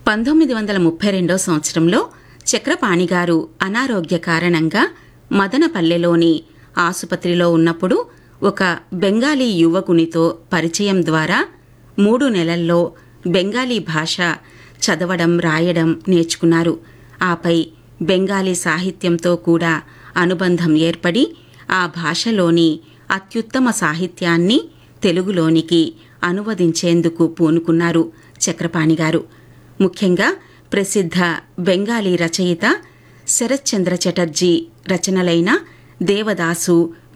పంతొమ్మిది వందల ముప్పై రెండో సంవత్సరంలో చక్రపాణి గారు అనారోగ్య కారణంగా మదనపల్లెలోని ఆసుపత్రిలో ఉన్నప్పుడు ఒక బెంగాలీ యువకునితో పరిచయం ద్వారా మూడు నెలల్లో బెంగాలీ భాష చదవడం రాయడం నేర్చుకున్నారు ఆపై బెంగాలీ సాహిత్యంతో కూడా అనుబంధం ఏర్పడి ఆ భాషలోని అత్యుత్తమ సాహిత్యాన్ని తెలుగులోనికి అనువదించేందుకు పూనుకున్నారు చక్రపాణి గారు ముఖ్యంగా ప్రసిద్ధ బెంగాలీ రచయిత శరత్చంద్ర చటర్జీ రచనలైన దేవదాసు